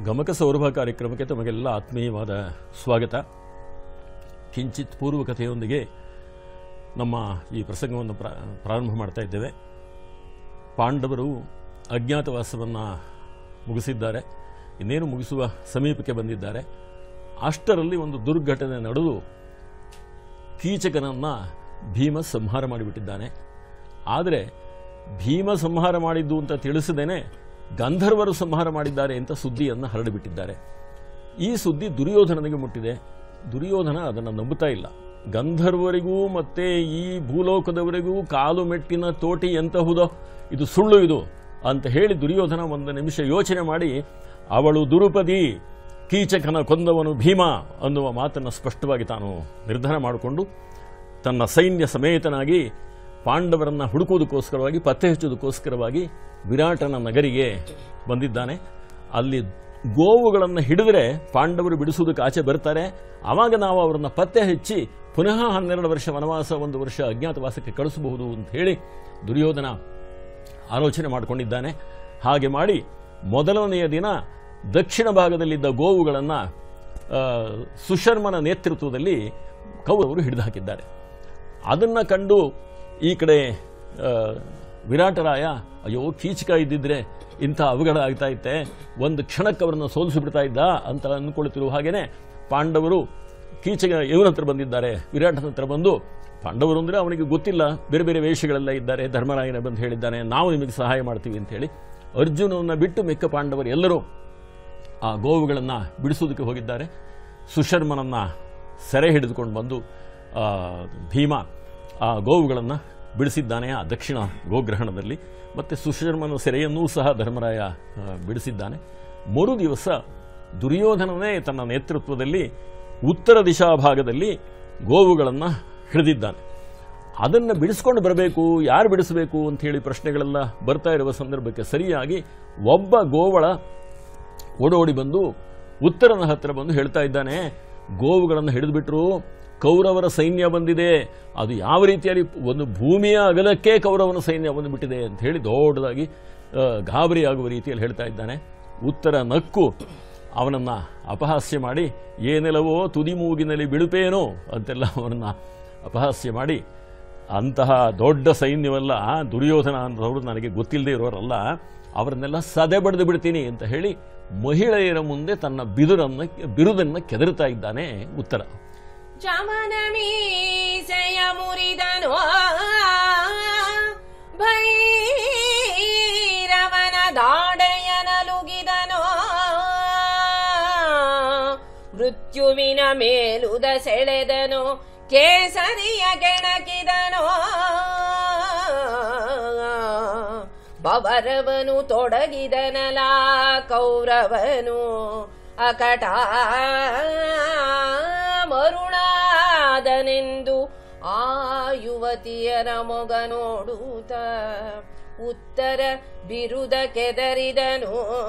ಗಮಕ ಸೌರಭ ಕಾರ್ಯಕ್ರಮಕ್ಕೆ ತಮಗೆಲ್ಲ ಆತ್ಮೀಯವಾದ ಸ್ವಾಗತ ಕಿಂಚಿತ್ ಪೂರ್ವಕಥೆಯೊಂದಿಗೆ ನಮ್ಮ ಈ ಪ್ರಸಂಗವನ್ನು ಪ್ರಾ ಪ್ರಾರಂಭ ಮಾಡ್ತಾ ಇದ್ದೇವೆ ಪಾಂಡವರು ಅಜ್ಞಾತವಾಸವನ್ನು ಮುಗಿಸಿದ್ದಾರೆ ಇನ್ನೇನು ಮುಗಿಸುವ ಸಮೀಪಕ್ಕೆ ಬಂದಿದ್ದಾರೆ ಅಷ್ಟರಲ್ಲಿ ಒಂದು ದುರ್ಘಟನೆ ನಡೆದು ಕೀಚಕನನ್ನು ಭೀಮ ಸಂಹಾರ ಮಾಡಿಬಿಟ್ಟಿದ್ದಾನೆ ಆದರೆ ಭೀಮ ಸಂಹಾರ ಮಾಡಿದ್ದು ಅಂತ ತಿಳಿಸದೇನೆ ಗಂಧರ್ವರು ಸಂಹಾರ ಮಾಡಿದ್ದಾರೆ ಅಂತ ಸುದ್ದಿಯನ್ನು ಹರಡಿಬಿಟ್ಟಿದ್ದಾರೆ ಈ ಸುದ್ದಿ ದುರ್ಯೋಧನನಿಗೆ ಮುಟ್ಟಿದೆ ದುರ್ಯೋಧನ ಅದನ್ನು ನಂಬುತ್ತಾ ಇಲ್ಲ ಗಂಧರ್ವರಿಗೂ ಮತ್ತೆ ಈ ಭೂಲೋಕದವರಿಗೂ ಕಾಲು ಮೆಟ್ಟಿನ ತೋಟಿ ಎಂತಹುದೋ ಇದು ಸುಳ್ಳು ಇದು ಅಂತ ಹೇಳಿ ದುರ್ಯೋಧನ ಒಂದು ನಿಮಿಷ ಯೋಚನೆ ಮಾಡಿ ಅವಳು ದುರುಪದಿ ಕೀಚಕನ ಕೊಂದವನು ಭೀಮ ಅನ್ನುವ ಮಾತನ್ನು ಸ್ಪಷ್ಟವಾಗಿ ತಾನು ನಿರ್ಧಾರ ಮಾಡಿಕೊಂಡು ತನ್ನ ಸೈನ್ಯ ಸಮೇತನಾಗಿ ಪಾಂಡವರನ್ನು ಹುಡುಕುವುದಕ್ಕೋಸ್ಕರವಾಗಿ ಪತ್ತೆ ಹಚ್ಚುವುದಕ್ಕೋಸ್ಕರವಾಗಿ ವಿರಾಟನ ನಗರಿಗೆ ಬಂದಿದ್ದಾನೆ ಅಲ್ಲಿ ಗೋವುಗಳನ್ನು ಹಿಡಿದ್ರೆ ಪಾಂಡವರು ಬಿಡಿಸುವುದಕ್ಕೆ ಆಚೆ ಬರ್ತಾರೆ ಆವಾಗ ನಾವು ಅವರನ್ನು ಪತ್ತೆ ಹಚ್ಚಿ ಪುನಃ ಹನ್ನೆರಡು ವರ್ಷ ವನವಾಸ ಒಂದು ವರ್ಷ ಅಜ್ಞಾತವಾಸಕ್ಕೆ ಕಳಿಸಬಹುದು ಅಂತ ಹೇಳಿ ದುರ್ಯೋಧನ ಆಲೋಚನೆ ಮಾಡಿಕೊಂಡಿದ್ದಾನೆ ಹಾಗೆ ಮಾಡಿ ಮೊದಲನೆಯ ದಿನ ದಕ್ಷಿಣ ಭಾಗದಲ್ಲಿದ್ದ ಗೋವುಗಳನ್ನು ಸುಶರ್ಮನ ನೇತೃತ್ವದಲ್ಲಿ ಕೌರವರು ಹಿಡಿದು ಹಾಕಿದ್ದಾರೆ ಅದನ್ನು ಕಂಡು ಈ ಕಡೆ ಆ, ವಿರಾಟರಾಯ ಅಯ್ಯೋ ಕೀಚಕ ಇದ್ದಿದ್ರೆ ಇಂಥ ಅವಘಡ ಆಗ್ತಾ ಇತ್ತೆ ಒಂದು ಕ್ಷಣಕ್ಕೆ ಅವರನ್ನು ಸೋಲಿಸಿಬಿಡ್ತಾ ಇದ್ದ ಅಂತ ಅಂದ್ಕೊಳ್ತಿರುವ ಹಾಗೇನೆ ಪಾಂಡವರು ಕೀಚಕ ಇವನ ಹತ್ರ ಬಂದಿದ್ದಾರೆ ವಿರಾಟನ ಹತ್ರ ಬಂದು ಪಾಂಡವರು ಅಂದರೆ ಅವನಿಗೆ ಗೊತ್ತಿಲ್ಲ ಬೇರೆ ಬೇರೆ ವೇಷಗಳೆಲ್ಲ ಇದ್ದಾರೆ ಧರ್ಮರಾಯನ ಬಂದು ಹೇಳಿದ್ದಾನೆ ನಾವು ನಿಮಗೆ ಸಹಾಯ ಮಾಡ್ತೀವಿ ಅಂತೇಳಿ ಅರ್ಜುನನ್ನು ಬಿಟ್ಟು ಮಿಕ್ಕ ಪಾಂಡವರು ಎಲ್ಲರೂ ಆ ಗೋವುಗಳನ್ನು ಬಿಡಿಸೋದಕ್ಕೆ ಹೋಗಿದ್ದಾರೆ ಸುಶರ್ಮನನ್ನು ಸೆರೆ ಹಿಡಿದುಕೊಂಡು ಬಂದು ಆ, ಭೀಮ ಆ ಗೋವುಗಳನ್ನು ಬಿಡಿಸಿದ್ದಾನೆ ಆ ದಕ್ಷಿಣ ಗೋಗ್ರಹಣದಲ್ಲಿ ಮತ್ತು ಸುಶರ್ಮನ ಸೆರೆಯನ್ನೂ ಸಹ ಧರ್ಮರಾಯ ಆ, ಬಿಡಿಸಿದ್ದಾನೆ ಮರು ದಿವಸ ದುರ್ಯೋಧನನೇ ತನ್ನ ನೇತೃತ್ವದಲ್ಲಿ ಉತ್ತರ ದಿಶಾ ಭಾಗದಲ್ಲಿ ಗೋವುಗಳನ್ನು ಹಿಡಿದಿದ್ದಾನೆ ಅದನ್ನು ಬಿಡಿಸ್ಕೊಂಡು ಬರಬೇಕು ಯಾರು ಬಿಡಿಸಬೇಕು ಅಂತ ಹೇಳಿ ಪ್ರಶ್ನೆಗಳೆಲ್ಲ ಬರ್ತಾ ಇರುವ ಸಂದರ್ಭಕ್ಕೆ ಸರಿಯಾಗಿ ಒಬ್ಬ ಗೋವಳ ಓಡೋಡಿ ಬಂದು ಉತ್ತರನ ಹತ್ರ ಬಂದು ಹೇಳ್ತಾ ಇದ್ದಾನೆ ಗೋವುಗಳನ್ನು ಹಿಡಿದುಬಿಟ್ರು ಕೌರವರ ಸೈನ್ಯ ಬಂದಿದೆ ಅದು ಯಾವ ರೀತಿಯಲ್ಲಿ ಒಂದು ಭೂಮಿಯ ಅಗಲಕ್ಕೆ ಕೌರವನ ಸೈನ್ಯ ಬಂದುಬಿಟ್ಟಿದೆ ಅಂತ ಹೇಳಿ ದೊಡ್ಡದಾಗಿ ಆ, ಗಾಬರಿಯಾಗುವ ರೀತಿಯಲ್ಲಿ ಹೇಳ್ತಾ ಇದ್ದಾನೆ ಉತ್ತರ ನಕ್ಕು ಅವನನ್ನು ಅಪಹಾಸ್ಯ ಮಾಡಿ ಏನೆಲ್ಲವೋ ತುದಿ ಮೂಗಿನಲ್ಲಿ ಬಿಡುಪೇನೋ ಅಂತೆಲ್ಲ ಅವನನ್ನು ಅಪಹಾಸ್ಯ ಮಾಡಿ ಅಂತಹ ದೊಡ್ಡ ಸೈನ್ಯವೆಲ್ಲ ದುರ್ಯೋಧನ ಅನ್ನೋರು ನನಗೆ ಗೊತ್ತಿಲ್ಲದೆ ಇರೋರಲ್ಲ ಅವರನ್ನೆಲ್ಲ ಸದೆ ಬಡಿದು ಬಿಡ್ತೀನಿ ಅಂತ ಹೇಳಿ ಮಹಿಳೆಯರ ಮುಂದೆ ತನ್ನ ಬಿದುರನ್ನು ಬಿರುದನ್ನು ಕೆದರುತ್ತಾ ಇದ್ದಾನೆ ಉತ್ತರ ಚಮನ ಮೀಸೆಯ ಮುರಿದನು ಭೈರವನ ದಾಡೆಯನಲುಗಿದನು ಮೃತ್ಯುವಿನ ಮೇಲುದ ಸೆಳೆದನು ಕೇಸರಿಯ ಕೆಣಕಿದನು ಬವರವನು ತೊಡಗಿದನಲ ಕೌರವನು ಅಕಟ ಮರುಳಾದನೆಂದು ಆ ಯುವತಿಯರ ಮೊಗ ನೋಡುತ್ತ ಉತ್ತರ ಬಿರುದ ಕೆದರಿದನು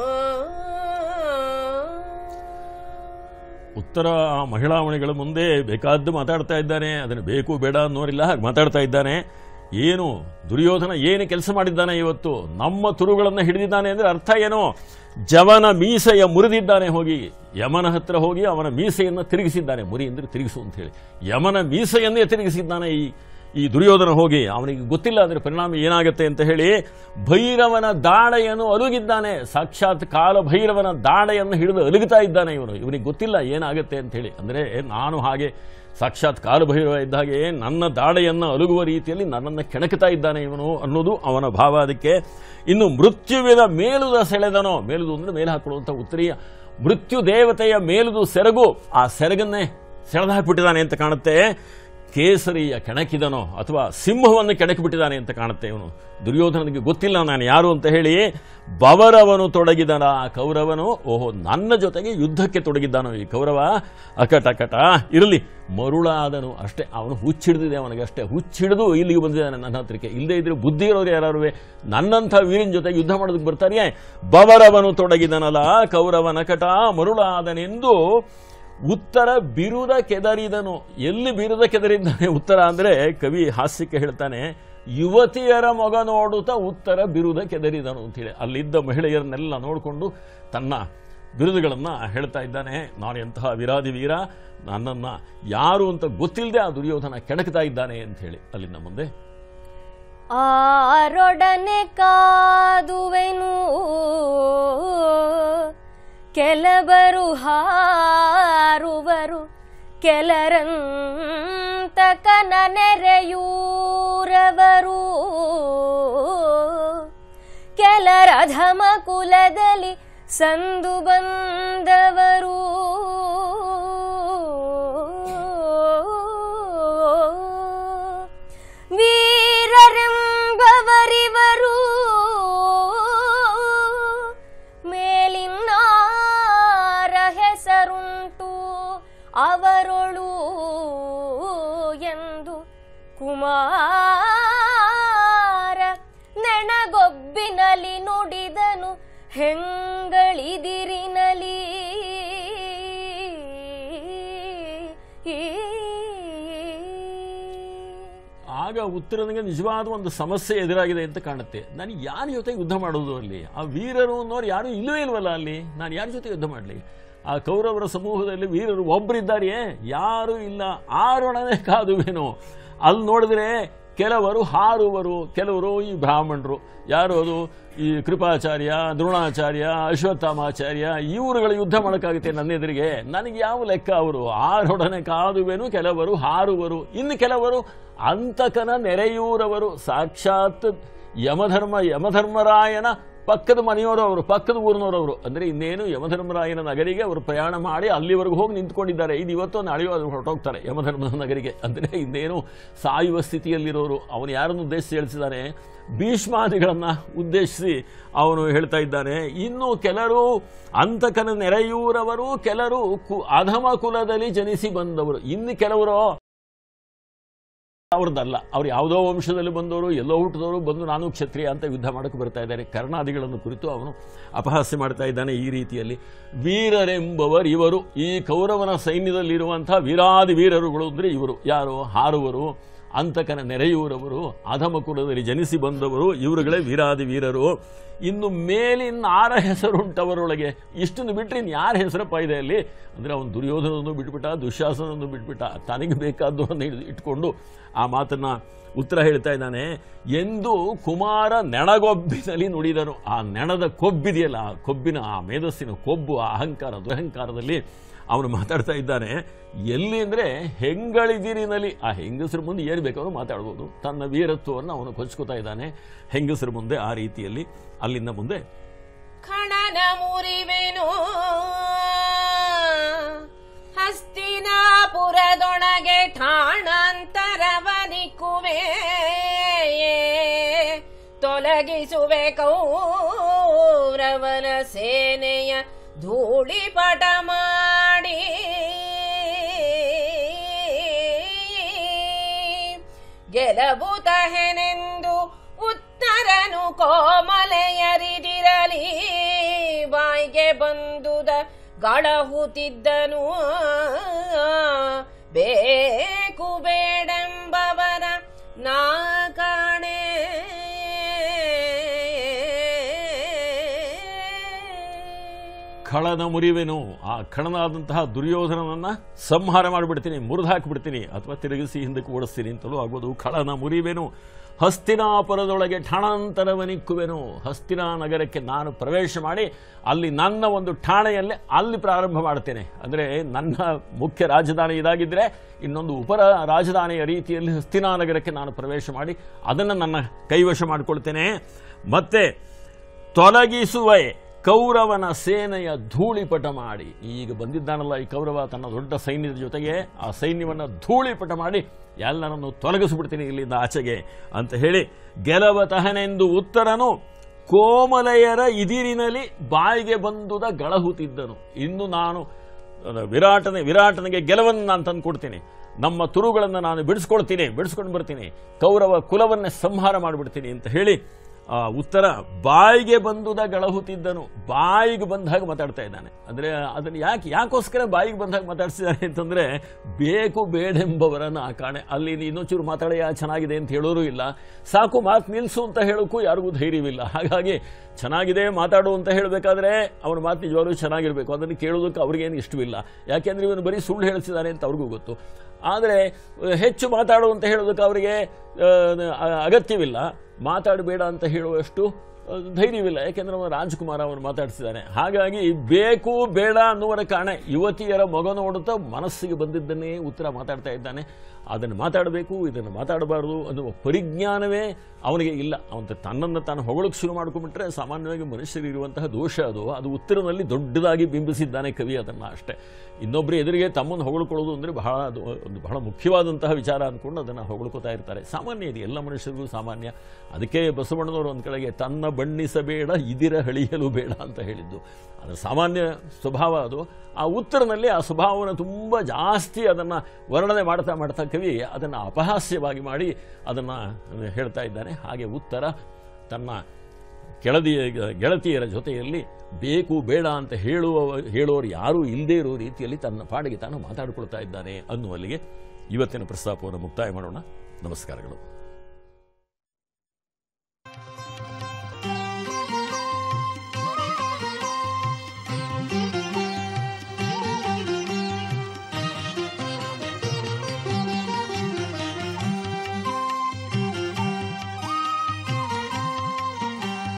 ಉತ್ತರ ಆ ಮಹಿಳಾಮಣಿಗಳ ಮುಂದೆ ಬೇಕಾದ್ದು ಮಾತಾಡ್ತಾ ಇದ್ದಾನೆ ಅದನ್ನು ಬೇಕು ಬೇಡ ಅನ್ನೋರಿಲ್ಲ ಹಾಗೆ ಮಾತಾಡ್ತಾ ಇದ್ದಾನೆ ಏನು ದುರ್ಯೋಧನ ಏನು ಕೆಲಸ ಮಾಡಿದ್ದಾನೆ ಇವತ್ತು ನಮ್ಮ ತುರುಗಳನ್ನು ಹಿಡಿದಿದ್ದಾನೆ ಅಂದರೆ ಅರ್ಥ ಏನು ಜವನ ಮೀಸೆಯ ಮುರಿದಿದ್ದಾನೆ ಹೋಗಿ ಯಮನ ಹತ್ರ ಹೋಗಿ ಅವನ ಮೀಸೆಯನ್ನು ತಿರುಗಿಸಿದ್ದಾನೆ ಮುರಿ ಅಂದರೆ ತಿರುಗಿಸು ಅಂತ ಹೇಳಿ ಯಮನ ಮೀಸೆಯನ್ನೇ ತಿರುಗಿಸಿದ್ದಾನೆ ಈ ಈ ದುರ್ಯೋಧನ ಹೋಗಿ ಅವನಿಗೆ ಗೊತ್ತಿಲ್ಲ ಅದರ ಪರಿಣಾಮ ಏನಾಗುತ್ತೆ ಅಂತ ಹೇಳಿ ಭೈರವನ ದಾಡೆಯನ್ನು ಅಲುಗಿದ್ದಾನೆ ಸಾಕ್ಷಾತ್ ಕಾಲ ಭೈರವನ ದಾಡೆಯನ್ನು ಹಿಡಿದು ಅಲುಗುತ್ತಾ ಇದ್ದಾನೆ ಇವನು ಇವನಿಗೆ ಗೊತ್ತಿಲ್ಲ ಏನಾಗುತ್ತೆ ಅಂತ ಹೇಳಿ ಅಂದರೆ ನಾನು ಹಾಗೆ ಸಾಕ್ಷಾತ್ ಕಾಲಭೈರವ ಇದ್ದ ಹಾಗೆ ನನ್ನ ದಾಡೆಯನ್ನು ಅಲುಗುವ ರೀತಿಯಲ್ಲಿ ನನ್ನನ್ನು ಕೆಣಕುತ್ತಾ ಇದ್ದಾನೆ ಇವನು ಅನ್ನೋದು ಅವನ ಭಾವ ಅದಕ್ಕೆ ಇನ್ನು ಮೃತ್ಯುವಿನ ಮೇಲುದ ಸೆಳೆದನೋ ಮೇಲುದು ಅಂದರೆ ಮೇಲೆ ಹಾಕೊಳ್ಳುವಂಥ ಉತ್ತರೀಯ ಮೃತ್ಯು ದೇವತೆಯ ಮೇಲುದು ಸೆರಗು ಆ ಸೆರಗನ್ನೇ ಸೆಳೆದು ಹಾಕಿಬಿಟ್ಟಿದ್ದಾನೆ ಅಂತ ಕಾಣುತ್ತೆ ಕೇಸರಿಯ ಕೆಣಕಿದನೋ ಅಥವಾ ಸಿಂಹವನ್ನು ಕೆಣಕಿಬಿಟ್ಟಿದ್ದಾನೆ ಅಂತ ಕಾಣುತ್ತೆ ಇವನು ದುರ್ಯೋಧನನಿಗೆ ಗೊತ್ತಿಲ್ಲ ನಾನು ಯಾರು ಅಂತ ಹೇಳಿ ಬವರವನು ತೊಡಗಿದನ ಆ ಕೌರವನು ಓಹೋ ನನ್ನ ಜೊತೆಗೆ ಯುದ್ಧಕ್ಕೆ ತೊಡಗಿದ್ದಾನೋ ಈ ಕೌರವ ಅಕಟ ಅಕಟ ಇರಲಿ ಮರುಳಾದನು ಅಷ್ಟೇ ಅವನು ಹುಚ್ಚಿಡಿದಿದೆ ಅವನಿಗೆ ಅಷ್ಟೇ ಹುಚ್ಚಿಡಿದು ಇಲ್ಲಿಗೆ ಬಂದಿದ್ದಾನೆ ನನ್ನ ಹತ್ರಕ್ಕೆ ಇಲ್ಲದೇ ಇದ್ರೆ ಬುದ್ಧಿ ಇರೋರು ಯಾರು ನನ್ನಂಥ ವೀರಿನ ಜೊತೆಗೆ ಯುದ್ಧ ಮಾಡೋದಕ್ಕೆ ಬರ್ತಾನೆ ಬವರವನು ತೊಡಗಿದನಲ್ಲ ಕೌರವನ ಕಟ ಮರುಳಾದನೆಂದು ಉತ್ತರ ಬಿರುದ ಕೆದರಿದನು ಎಲ್ಲಿ ಬಿರುದ ಕೆದರಿದ್ದಾನೆ ಉತ್ತರ ಅಂದರೆ ಕವಿ ಹಾಸ್ಯಕ್ಕೆ ಹೇಳ್ತಾನೆ ಯುವತಿಯರ ಮೊಗ ನೋಡುತ್ತಾ ಉತ್ತರ ಬಿರುದ ಕೆದರಿದನು ಅಂತೇಳಿ ಅಲ್ಲಿದ್ದ ಮಹಿಳೆಯರನ್ನೆಲ್ಲ ನೋಡಿಕೊಂಡು ತನ್ನ ಬಿರುದುಗಳನ್ನು ಹೇಳ್ತಾ ಇದ್ದಾನೆ ನಾನು ಎಂತಹ ವಿರಾದಿ ವೀರ ನನ್ನನ್ನು ಯಾರು ಅಂತ ಗೊತ್ತಿಲ್ಲದೆ ಆ ದುರ್ಯೋಧನ ಕೆಣಕ್ತಾ ಇದ್ದಾನೆ ಅಂತ ಹೇಳಿ ಅಲ್ಲಿಂದ ಮುಂದೆ ಆರೊಡನೆ ಕಾದುವೆನು ಕೆಲವರು ಹಾರುವರು ಕೆಲರಂತಕನ ನೆರೆಯೂರವರು ಕೆಲರಧಮ ಕುಲದಲ್ಲಿ ಸಂದು ಬಂದವರು ವೀರರೆಂಬವರಿವರು ಮೇಲಿನ್ನಾರ ಹೆಸರುಂಟು ಅವರೊಳು ಎಂದು ಕುಮಾರ ನೆಣಗೊಬ್ಬಿನಲಿ ನುಡಿದನು ಹೆಂಗಳಿದಿರಿನಲಿ ಆಗ ಉತ್ತರನಿಗೆ ನಿಜವಾದ ಒಂದು ಸಮಸ್ಯೆ ಎದುರಾಗಿದೆ ಅಂತ ಕಾಣುತ್ತೆ ನನಗೆ ಯಾರ ಜೊತೆ ಯುದ್ಧ ಮಾಡೋದು ಅಲ್ಲಿ ಆ ವೀರರು ಅನ್ನೋರು ಯಾರು ಇಲ್ಲವೇ ಇಲ್ವಲ್ಲ ಅಲ್ಲಿ ನಾನು ಯಾರ ಜೊತೆ ಯುದ್ಧ ಮಾಡಲಿ ಆ ಕೌರವರ ಸಮೂಹದಲ್ಲಿ ವೀರರು ಒಬ್ಬರಿದ್ದಾರೆಯೇ ಯಾರೂ ಇಲ್ಲ ಆರೊಡನೆ ಕಾದುವೇನು ಅಲ್ಲಿ ನೋಡಿದ್ರೆ ಕೆಲವರು ಹಾರುವರು ಕೆಲವರು ಈ ಬ್ರಾಹ್ಮಣರು ಯಾರು ಅದು ಈ ಕೃಪಾಚಾರ್ಯ ದ್ರೋಣಾಚಾರ್ಯ ಅಶ್ವತ್ಥಾಮಾಚಾರ್ಯ ಇವರುಗಳ ಯುದ್ಧ ಮಾಡೋಕ್ಕಾಗುತ್ತೆ ನನ್ನ ಎದುರಿಗೆ ನನಗೆ ಯಾವ ಲೆಕ್ಕ ಅವರು ಆರೊಡನೆ ಕಾದುವೆನು ಕೆಲವರು ಹಾರುವರು ಇನ್ನು ಕೆಲವರು ಅಂತಕನ ನೆರೆಯೂರವರು ಸಾಕ್ಷಾತ್ ಯಮಧರ್ಮ ಯಮಧರ್ಮರಾಯನ ಪಕ್ಕದ ಮನೆಯವರು ಅವರು ಪಕ್ಕದ ಊರಿನವರವರು ಅಂದರೆ ಇನ್ನೇನು ಯಮಧರ್ಮರಾಯನ ನಗರಿಗೆ ಅವರು ಪ್ರಯಾಣ ಮಾಡಿ ಅಲ್ಲಿವರೆಗೂ ಹೋಗಿ ನಿಂತ್ಕೊಂಡಿದ್ದಾರೆ ಇದು ಇವತ್ತು ನಾಳೆಯೋ ಅದು ಹೊರಟೋಗ್ತಾರೆ ಯಮಧರ್ಮದ ನಗರಿಗೆ ಅಂದರೆ ಇನ್ನೇನು ಸಾಯುವ ಸ್ಥಿತಿಯಲ್ಲಿರೋರು ಅವನು ಯಾರನ್ನು ಉದ್ದೇಶಿಸಿ ಹೇಳಿಸಿದ್ದಾನೆ ಭೀಷ್ಮಾದಿಗಳನ್ನು ಉದ್ದೇಶಿಸಿ ಅವನು ಹೇಳ್ತಾ ಇದ್ದಾನೆ ಇನ್ನು ಕೆಲರು ಅಂತಕನ ನೆರೆಯೂರವರು ಕೆಲರು ಕು ಅಧಮ ಕುಲದಲ್ಲಿ ಜನಿಸಿ ಬಂದವರು ಇನ್ನು ಕೆಲವರು ಅವ್ರದ್ದಲ್ಲ ಅವ್ರು ಯಾವುದೋ ವಂಶದಲ್ಲಿ ಬಂದವರು ಎಲ್ಲೋ ಹುಟ್ಟಿದವರು ಬಂದು ನಾನು ಕ್ಷತ್ರಿಯ ಅಂತ ಯುದ್ಧ ಮಾಡೋಕ್ಕೆ ಬರ್ತಾ ಇದ್ದಾರೆ ಕರ್ಣಾದಿಗಳನ್ನು ಕುರಿತು ಅವನು ಅಪಹಾಸ್ಯ ಮಾಡ್ತಾ ಇದ್ದಾನೆ ಈ ರೀತಿಯಲ್ಲಿ ವೀರರೆಂಬವರು ಇವರು ಈ ಕೌರವನ ಸೈನ್ಯದಲ್ಲಿರುವಂಥ ವೀರಾದಿ ವೀರರುಗಳು ಅಂದರೆ ಇವರು ಯಾರು ಹಾರುವರು ಅಂತಕನ ನೆರೆಯೂರವರು ಅಧಮ ಕುಲದಲ್ಲಿ ಜನಿಸಿ ಬಂದವರು ಇವರುಗಳೇ ವೀರಾದಿ ವೀರರು ಇನ್ನು ಮೇಲಿನ ಆರ ಹೆಸರುಂಟವರೊಳಗೆ ಇಷ್ಟನ್ನು ಬಿಟ್ಟರೆ ಇನ್ನು ಯಾರ ಹೆಸರಪ್ಪ ಇದೆ ಅಲ್ಲಿ ಅಂದರೆ ಅವನು ದುರ್ಯೋಧನನ್ನು ಬಿಟ್ಬಿಟ್ಟ ದುಶ್ಯಾಸನನ್ನು ಬಿಟ್ಬಿಟ್ಟ ತನಗೆ ಬೇಕಾದ್ದನ್ನು ಹಿಡಿದು ಇಟ್ಕೊಂಡು ಆ ಮಾತನ್ನು ಉತ್ತರ ಹೇಳ್ತಾ ಇದ್ದಾನೆ ಎಂದು ಕುಮಾರ ನೆಣಗೊಬ್ಬಿನಲ್ಲಿ ನುಡಿದನು ಆ ನೆಣದ ಕೊಬ್ಬಿದೆಯಲ್ಲ ಆ ಕೊಬ್ಬಿನ ಆ ಮೇಧಸ್ಸಿನ ಕೊಬ್ಬು ಆ ಅಹಂಕಾರ ದುರಹಂಕಾರದಲ್ಲಿ ಅವನು ಮಾತಾಡ್ತಾ ಇದ್ದಾನೆ ಎಲ್ಲಿ ಅಂದರೆ ಹೆಂಗಳಿದಿರಿನಲ್ಲಿ ಆ ಹೆಂಗಸರ ಮುಂದೆ ಏನು ಬೇಕಾದ್ರೂ ಮಾತಾಡ್ಬೋದು ತನ್ನ ವೀರತ್ವವನ್ನು ಅವನು ಕೊಚ್ಕೋತಾ ಇದ್ದಾನೆ ಹೆಂಗಸರ ಮುಂದೆ ಆ ರೀತಿಯಲ್ಲಿ ಅಲ್ಲಿಂದ ಮುಂದೆ ಖಣನ ಮುರಿವೆನು ಹಸ್ತಿನಾಪುರದೊಳಗೆ ಠಾಣಾಂತರವನಿಕ್ಕುವೆ ತೊಲಗಿಸುವೆ ಕೌರವನ ಸೇನೆಯ ಧೂಳಿಪಟ ಮಾಡಿ ಗೆಲಬುತಹೆನೆಂದು ಉತ್ತರನು ಕೋಮಲೆಯರಿದಿರಲಿ ಬಾಯ್ಗೆ ಬಂದುದ ಗಳಹುತಿದ್ದನು ಬೇಕು ಬೇಡೆಂಬವರ ನಾ ಕಾಣೆ ಖಳನ ಮುರಿವೆನು ಆ ಖಳನಾದಂತಹ ದುರ್ಯೋಧನನನ್ನು ಸಂಹಾರ ಮಾಡಿಬಿಡ್ತೀನಿ ಮುರಿದು ಹಾಕಿಬಿಡ್ತೀನಿ ಅಥವಾ ತಿರುಗಿಸಿ ಹಿಂದಕ್ಕೆ ಓಡಿಸ್ತೀನಿ ಅಂತಲೂ ಆಗ್ಬೋದು ಖಳನ ಮುರಿವೆನು ಹಸ್ತಿನಾಪುರದೊಳಗೆ ಠಾಣಾಂತರವನಿಕ್ಕುವೆನು ಹಸ್ತಿನಾ ನಗರಕ್ಕೆ ನಾನು ಪ್ರವೇಶ ಮಾಡಿ ಅಲ್ಲಿ ನನ್ನ ಒಂದು ಠಾಣೆಯಲ್ಲೇ ಅಲ್ಲಿ ಪ್ರಾರಂಭ ಮಾಡ್ತೇನೆ ಅಂದರೆ ನನ್ನ ಮುಖ್ಯ ರಾಜಧಾನಿ ಇದಾಗಿದ್ದರೆ ಇನ್ನೊಂದು ಉಪರ ರಾಜಧಾನಿಯ ರೀತಿಯಲ್ಲಿ ಹಸ್ತಿನಾ ನಗರಕ್ಕೆ ನಾನು ಪ್ರವೇಶ ಮಾಡಿ ಅದನ್ನು ನನ್ನ ಕೈವಶ ಮಾಡಿಕೊಳ್ತೇನೆ ಮತ್ತೆ ತೊಲಗಿಸುವೆ ಕೌರವನ ಸೇನೆಯ ಧೂಳಿಪಟ ಮಾಡಿ ಈಗ ಬಂದಿದ್ದಾನಲ್ಲ ಈ ಕೌರವ ತನ್ನ ದೊಡ್ಡ ಸೈನ್ಯದ ಜೊತೆಗೆ ಆ ಸೈನ್ಯವನ್ನು ಧೂಳಿಪಟ ಮಾಡಿ ಎಲ್ಲರನ್ನು ತೊಲಗಿಸ್ಬಿಡ್ತೀನಿ ಇಲ್ಲಿಂದ ಆಚೆಗೆ ಅಂತ ಹೇಳಿ ಗೆಲವತಹನೆಂದು ಉತ್ತರನು ಕೋಮಲೆಯರ ಇದಿರಿನಲ್ಲಿ ಬಾಯಿಗೆ ಬಂದುದ ಗಳಹುತಿದ್ದನು ಇನ್ನು ನಾನು ಅಹ್, ವಿರಾಟನೆ ವಿರಾಟನಿಗೆ ಗೆಲುವನ್ನು ನಾನು ತಂದು ಕೊಡ್ತೀನಿ ನಮ್ಮ ತುರುಗಳನ್ನು ನಾನು ಬಿಡಿಸ್ಕೊಳ್ತೀನಿ ಬಿಡಿಸ್ಕೊಂಡು ಬರ್ತೀನಿ ಕೌರವ ಕುಲವನ್ನೇ ಸಂಹಾರ ಮಾಡಿಬಿಡ್ತೀನಿ ಅಂತ ಹೇಳಿ ಆ ಉತ್ತರ ಬಾಯಿಗೆ ಬಂದುದ ಗಳಹುತ್ತಿದ್ದನು ಬಾಯಿಗೆ ಬಂದಾಗ ಮಾತಾಡ್ತಾ ಇದ್ದಾನೆ ಅಂದರೆ ಅದನ್ನು ಯಾಕೆ ಯಾಕೋಸ್ಕರ ಬಾಯಿಗೆ ಬಂದಾಗ ಮಾತಾಡ್ಸಿದ್ದಾನೆ ಅಂತಂದರೆ ಬೇಕು ಬೇಡೆಂಬವರನ್ನು ಆ ಕಾಣೆ ಅಲ್ಲಿ ಇನ್ನೊಂಚೂರು ಮಾತಾಡೆಯ ಚೆನ್ನಾಗಿದೆ ಅಂತ ಹೇಳೋರು ಇಲ್ಲ ಸಾಕು ಮಾತು ನಿಲ್ಲಿಸು ಅಂತ ಹೇಳೋಕ್ಕೂ ಯಾರಿಗೂ ಧೈರ್ಯವಿಲ್ಲ ಹಾಗಾಗಿ ಚೆನ್ನಾಗಿದೆ ಮಾತಾಡು ಅಂತ ಹೇಳಬೇಕಾದ್ರೆ ಅವನ ಮಾತು ನಿಜವಾಗ್ಲೂ ಚೆನ್ನಾಗಿರಬೇಕು ಅದನ್ನು ಕೇಳೋದಕ್ಕೆ ಅವ್ರಿಗೇನು ಇಷ್ಟವಿಲ್ಲ ಯಾಕೆಂದರೆ ಇವನು ಬರೀ ಸುಳ್ಳು ಹೇಳ್ತಿದ್ದಾನೆ ಅಂತ ಅವ್ರಿಗೂ ಗೊತ್ತು ಆದರೆ ಹೆಚ್ಚು ಮಾತಾಡು ಅಂತ ಹೇಳೋದಕ್ಕೆ ಅವರಿಗೆ ಆ, ಅಗತ್ಯವಿಲ್ಲ ಮಾತಾಡಬೇಡ ಅಂತ ಹೇಳುವಷ್ಟು ಆ, ಧೈರ್ಯವಿಲ್ಲ ಯಾಕೆಂದರೆ ಅವನು ರಾಜ್ಕುಮಾರ್ ಅವನು ಮಾತಾಡ್ತಿದ್ದಾನೆ ಹಾಗಾಗಿ ಬೇಕು ಬೇಡ ಅನ್ನುವರ ಕಾರಣ ಯುವತಿಯರ ಮಗ ನೋಡುತ್ತಾ ಮನಸ್ಸಿಗೆ ಬಂದಿದ್ದನ್ನೇ ಉತ್ತರ ಮಾತಾಡ್ತಾ ಇದ್ದಾನೆ ಅದನ್ನು ಮಾತಾಡಬೇಕು ಇದನ್ನು ಮಾತಾಡಬಾರ್ದು ಅನ್ನುವ ಪರಿಜ್ಞಾನವೇ ಅವನಿಗೆ ಇಲ್ಲ ಅವನ ತನ್ನನ್ನು ತಾನು ಹೊಗಳಕ್ಕೆ ಶುರು ಮಾಡ್ಕೊಂಡ್ಬಿಟ್ರೆ ಸಾಮಾನ್ಯವಾಗಿ ಮನುಷ್ಯರಿರುವಂತಹ ದೋಷ ಅದು ಅದು ಉತ್ತರದಲ್ಲಿ ದೊಡ್ಡದಾಗಿ ಬಿಂಬಿಸಿದ್ದಾನೆ ಕವಿ ಅದನ್ನು ಅಷ್ಟೇ ಇನ್ನೊಬ್ಬರು ಎದುರಿಗೆ ತಮ್ಮನ್ನು ಹೊಗಳ್ಕೊಳ್ಳೋದು ಅಂದರೆ ಬಹಳ ಅದು ಒಂದು ಬಹಳ ಮುಖ್ಯವಾದಂತಹ ವಿಚಾರ ಅಂದ್ಕೊಂಡು ಅದನ್ನು ಹೊಗಳ್ಕೋತಾ ಇರ್ತಾರೆ ಸಾಮಾನ್ಯ ಇದು ಎಲ್ಲ ಮನುಷ್ಯರಿಗೂ ಸಾಮಾನ್ಯ ಅದಕ್ಕೆ ಬಸವಣ್ಣನವರು ಒಂದು ಕಡೆಗೆ ತನ್ನ ಬಣ್ಣಿಸಬೇಡ ಇದಿರ ಹಳಿಯಲು ಬೇಡ ಅಂತ ಹೇಳಿದ್ದು ಅದರ ಸಾಮಾನ್ಯ ಸ್ವಭಾವ ಅದು ಆ ಉತ್ತರನಲ್ಲಿ ಆ ಸ್ವಭಾವವನ್ನು ತುಂಬ ಜಾಸ್ತಿ ಅದನ್ನು ವರ್ಣನೆ ಮಾಡ್ತಾ ಮಾಡ್ತಾ ಕವಿ ಅದನ್ನು ಅಪಹಾಸ್ಯವಾಗಿ ಮಾಡಿ ಅದನ್ನು ಹೇಳ್ತಾ ಇದ್ದಾನೆ ಹಾಗೆ ಉತ್ತರ ತನ್ನ ಕೆಳದಿಯ ಗೆಳತಿಯರ ಜೊತೆಯಲ್ಲಿ ಬೇಕು ಬೇಡ ಅಂತ ಹೇಳುವ ಹೇಳೋರು ಯಾರೂ ಇಲ್ಲದೇ ಇರೋ ರೀತಿಯಲ್ಲಿ ತನ್ನ ಪಾಡಿಗೆ ತಾನು ಮಾತಾಡಿಕೊಳ್ತಾ ಇದ್ದಾನೆ ಅನ್ನುವಲ್ಲಿಗೆ ಇವತ್ತಿನ ಪ್ರಸ್ತಾಪವನ್ನು ಮುಕ್ತಾಯ ಮಾಡೋಣ ನಮಸ್ಕಾರಗಳು